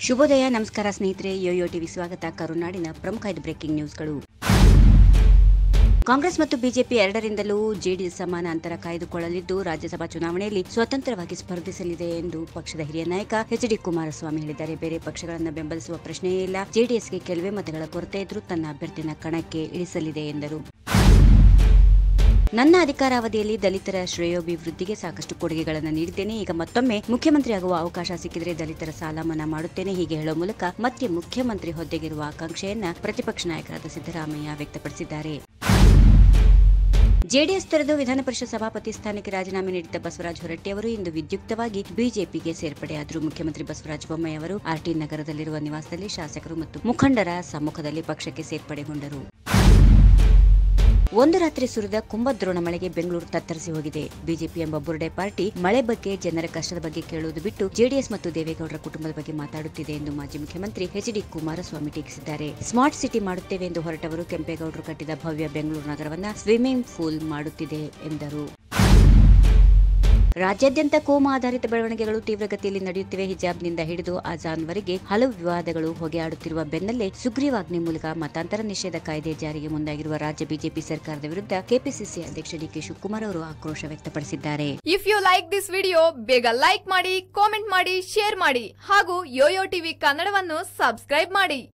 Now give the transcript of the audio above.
ಶುಭೋದಯ ನಮಸ್ಕಾರ ಸ್ನೇಹಿತರೆ ಯೋಯೋ ಟಿವಿ ಸ್ವಾಗತ ಕರುನಾಡಿನ ಪ್ರಮುಖ ಐದು ಬ್ರೇಕಿಂಗ್ ನ್ಯೂಸ್ಗಳು ಕಾಂಗ್ರೆಸ್ ಮತ್ತು ಬಿಜೆಪಿ ಎರಡರಿಂದಲೂ ಜೆಡಿಎಸ್ ಸಮಾನ ಅಂತರ ಕಾಯ್ದುಕೊಳ್ಳಲಿದ್ದು ರಾಜ್ಯಸಭಾ ಚುನಾವಣೆಯಲ್ಲಿ ಸ್ವತಂತ್ರವಾಗಿ ಸ್ಪರ್ಧಿಸಲಿದೆ ಎಂದು ಪಕ್ಷದ ಹಿರಿಯ ನಾಯಕ ಎಚ್ ಡಿ ಕುಮಾರಸ್ವಾಮಿ ಹೇಳಿದ್ದಾರೆ ಬೇರೆ ಪಕ್ಷಗಳನ್ನು ಬೆಂಬಲಿಸುವ ಪ್ರಶ್ನೆಯೇ ಇಲ್ಲ ಜೆಡಿಎಸ್ಗೆ ಕೆಲವೇ ಮತಗಳ ಕೊರತೆ ಇದ್ರೂ ತನ್ನ ಅಭ್ಯರ್ಥಿನ ಕಣಕ್ಕೆ ಇಳಿಸಲಿದೆ ಎಂದರು ನನ್ನ ಅಧಿಕಾರಾವಧಿಯಲ್ಲಿ ದಲಿತರ ಶ್ರೇಯೋಭಿವೃದ್ಧಿಗೆ ಸಾಕಷ್ಟು ಕೊಡುಗೆಗಳನ್ನು ನೀಡಿದ್ದೇನೆ ಈಗ ಮತ್ತೊಮ್ಮೆ ಮುಖ್ಯಮಂತ್ರಿ ಆಗುವ ಅವಕಾಶ ಸಿಕ್ಕಿದರೆ ದಲಿತರ ಸಾಲ ಮನ್ನಾ ಮಾಡುತ್ತೇನೆ ಹೀಗೆ ಹೇಳುವ ಮೂಲಕ ಮತ್ತೆ ಮುಖ್ಯಮಂತ್ರಿ ಹುದ್ದೆಗಿರುವ ಆಕಾಂಕ್ಷೆಯನ್ನ ಪ್ರತಿಪಕ್ಷ ನಾಯಕರಾದ ಸಿದ್ದರಾಮಯ್ಯ ವ್ಯಕ್ತಪಡಿಸಿದ್ದಾರೆ ಜೆಡಿಎಸ್ ತೊರೆದು ವಿಧಾನ ಪರಿಷತ್ ಸಭಾಪತಿ ಸ್ಥಾನಕ್ಕೆ ರಾಜೀನಾಮೆ ನೀಡಿದ್ದ ಬಸವರಾಜ ಹೊರಟ್ಟಿ ಅವರು ಇಂದು ವಿದ್ಯುಕ್ತವಾಗಿ ಬಿಜೆಪಿಗೆ ಸೇರ್ಪಡೆಯಾದರು ಮುಖ್ಯಮಂತ್ರಿ ಬಸವರಾಜ ಬೊಮ್ಮಾಯಿ ಅವರು ಆರ್ಟಿ ನಗರದಲ್ಲಿರುವ ನಿವಾಸದಲ್ಲಿ ಶಾಸಕರು ಮತ್ತು ಮುಖಂಡರ ಸಮ್ಮುಖದಲ್ಲಿ ಪಕ್ಷಕ್ಕೆ ಸೇರ್ಪಡೆಗೊಂಡರು ಒಂದು ರಾತ್ರಿ ಸುರಿದ ಕುಂಭದ್ರೋಣ ಮಳೆಗೆ ಬೆಂಗಳೂರು ತತ್ತರಿಸಿ ಹೋಗಿದೆ ಬಿಜೆಪಿ ಎಂಬ ಬುರುಡೆ ಪಾರ್ಟಿ ಮಳೆ ಬಗ್ಗೆ ಜನರ ಕಷ್ಟದ ಬಗ್ಗೆ ಕೇಳುವುದು ಬಿಟ್ಟು ಜೆಡಿಎಸ್ ಮತ್ತು ದೇವೇಗೌಡರ ಕುಟುಂಬದ ಬಗ್ಗೆ ಮಾತಾಡುತ್ತಿದೆ ಎಂದು ಮಾಜಿ ಮುಖ್ಯಮಂತ್ರಿ ಎಚ್ ಡಿ ಕುಮಾರಸ್ವಾಮಿ ಟೀಕಿಸಿದ್ದಾರೆ ಸ್ಮಾರ್ಟ್ ಸಿಟಿ ಮಾಡುತ್ತೇವೆ ಎಂದು ಹೊರಟವರು ಕೆಂಪೇಗೌಡರು ಕಟ್ಟಿದ ಭವ್ಯ ಬೆಂಗಳೂರು ನಗರವನ್ನ ಸ್ವಿಮ್ಮಿಂಗ್ ಪೂಲ್ ಮಾಡುತ್ತಿದೆ ಎಂದರು ರಾಜ್ಯಾದ್ಯಂತ ಕೋಮ ಆಧಾರಿತ ಬೆಳವಣಿಗೆಗಳು ತೀವ್ರಗತಿಯಲ್ಲಿ ನಡೆಯುತ್ತಿವೆ ಹಿಜಾಬ್ನಿಂದ ಹಿಡಿದು ಅಜಾನ್ವರೆಗೆ ಹಲವು ವಿವಾದಗಳು ಹೊಗೆಯಾಡುತ್ತಿರುವ ಬೆನ್ನಲ್ಲೇ ಸುಗ್ರೀವಾಜ್ಞೆ ಮೂಲಕ ಮತಾಂತರ ನಿಷೇಧ ಕಾಯ್ದೆ ಜಾರಿಗೆ ಮುಂದಾಗಿರುವ ರಾಜ್ಯ ಬಿಜೆಪಿ ಸರ್ಕಾರದ ವಿರುದ್ಧ ಕೆಪಿಸಿಸಿ ಅಧ್ಯಕ್ಷ ಡಿಕೆ ಶಿವಕುಮಾರ್ ಅವರು ಆಕ್ರೋಶ ವ್ಯಕ್ತಪಡಿಸಿದ್ದಾರೆ if you like this video ಬೇಗ ಲೈಕ್ ಮಾಡಿ ಕಾಮೆಂಟ್ ಮಾಡಿ ಶೇರ್ ಮಾಡಿ ಹಾಗೂ ಯೋಯೋ ಟಿವಿ ಕನ್ನಡವನ್ನು ಸಬ್ಸ್ಕ್ರೈಬ್ ಮಾಡಿ